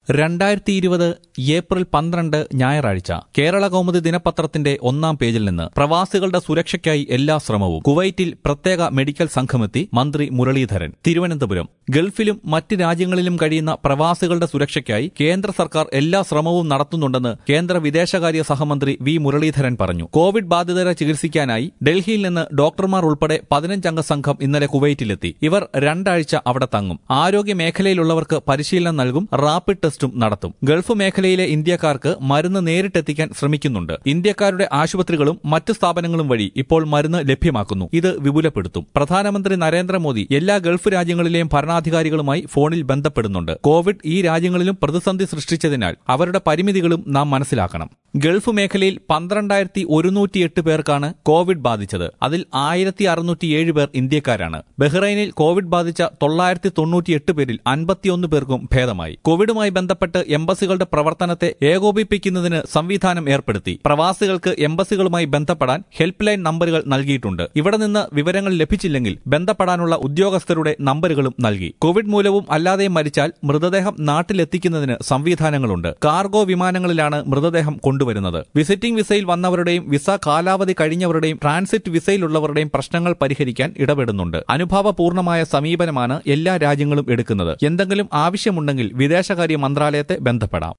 രണ്ടായിരത്തി ഇരുപത് ഏപ്രിൽ പന്ത്രണ്ട് ഞായറാഴ്ച കേരള കൗമുദി ദിനപത്രത്തിന്റെ ഒന്നാം പേജിൽ നിന്ന് പ്രവാസികളുടെ സുരക്ഷയ്ക്കായി എല്ലാ ശ്രമവും കുവൈറ്റിൽ പ്രത്യേക മെഡിക്കൽ സംഘമെത്തി മന്ത്രി മുരളീധരൻ തിരുവനന്തപുരം ഗൾഫിലും മറ്റ് രാജ്യങ്ങളിലും കഴിയുന്ന പ്രവാസികളുടെ സുരക്ഷയ്ക്കായി കേന്ദ്ര സർക്കാർ എല്ലാ ശ്രമവും നടത്തുന്നുണ്ടെന്ന് കേന്ദ്ര വിദേശകാര്യ സഹമന്ത്രി വി മുരളീധരൻ പറഞ്ഞു കോവിഡ് ബാധിതരെ ചികിത്സിക്കാനായി ഡൽഹിയിൽ നിന്ന് ഡോക്ടർമാർ ഉൾപ്പെടെ പതിനഞ്ചംഗ സംഘം ഇന്നലെ കുവൈറ്റിലെത്തി ഇവർ രണ്ടാഴ്ച അവിടെ തങ്ങും ആരോഗ്യ മേഖലയിലുള്ളവർക്ക് പരിശീലനം നൽകും റാപ്പിഡ് ടെസ്റ്റും നടത്തും ഗൾഫ് മേഖലയിലെ ഇന്ത്യക്കാർക്ക് മരുന്ന് നേരിട്ടെത്തിക്കാൻ ശ്രമിക്കുന്നുണ്ട് ഇന്ത്യക്കാരുടെ ആശുപത്രികളും മറ്റ് സ്ഥാപനങ്ങളും വഴി ഇപ്പോൾ മരുന്ന് ലഭ്യമാക്കുന്നു ഇത് വിപുലപ്പെടുത്തും പ്രധാനമന്ത്രി നരേന്ദ്രമോദി എല്ലാ ഗൾഫ് രാജ്യങ്ങളിലെയും ഭരണാധികാരികളുമായി ഫോണിൽ ബന്ധപ്പെടുന്നുണ്ട് കോവിഡ് ഈ രാജ്യങ്ങളിലും പ്രതിസന്ധി സൃഷ്ടിച്ചതിനാൽ അവരുടെ പരിമിതികളും നാം മനസ്സിലാക്കണം ഗൾഫ് മേഖലയിൽ പന്ത്രണ്ടായിരത്തി ഒരുന്നൂറ്റിയെട്ട് പേർക്കാണ് കോവിഡ് ബാധിച്ചത് അതിൽ ആയിരത്തി അറുന്നൂറ്റിയേഴ് പേർ ഇന്ത്യക്കാരാണ് ബഹ്റൈനിൽ കോവിഡ് ബാധിച്ച തൊള്ളായിരത്തി തൊണ്ണൂറ്റിയെട്ട് പേരിൽ അൻപത്തിയൊന്ന് പേർക്കും ഭേദമായി കോവിഡുമായി ബന്ധപ്പെട്ട് എംബസികളുടെ പ്രവർത്തനത്തെ ഏകോപിപ്പിക്കുന്നതിന് സംവിധാനം ഏർപ്പെടുത്തി പ്രവാസികൾക്ക് എംബസികളുമായി ബന്ധപ്പെടാൻ ഹെൽപ്പ് ലൈൻ നമ്പറുകൾ നൽകിയിട്ടുണ്ട് ഇവിടെ നിന്ന് വിവരങ്ങൾ ലഭിച്ചില്ലെങ്കിൽ ബന്ധപ്പെടാനുള്ള ഉദ്യോഗസ്ഥരുടെ നമ്പറുകളും നൽകി കോവിഡ് മൂലവും അല്ലാതെയും മരിച്ചാൽ മൃതദേഹം നാട്ടിലെത്തിക്കുന്നതിന് സംവിധാനങ്ങളുണ്ട് കാർഗോ വിമാനങ്ങളിലാണ് മൃതദേഹം കൊണ്ടുവരുന്നത് വിസിറ്റിംഗ് വിസയിൽ വന്നവരുടെയും വിസ കാലാവധി കഴിഞ്ഞവരുടെയും ട്രാൻസിറ്റ് വിസയിലുള്ളവരുടെയും പ്രശ്നങ്ങൾ പരിഹരിക്കാൻ ഇടപെടുന്നുണ്ട് അനുഭാവപൂർണമായ സമീപനമാണ് എല്ലാ രാജ്യങ്ങളും എടുക്കുന്നത് എന്തെങ്കിലും ആവശ്യമുണ്ടെങ്കിൽ വിദേശകാര്യ മന്ത്രാലയത്തെ ബന്ധപ്പെടാം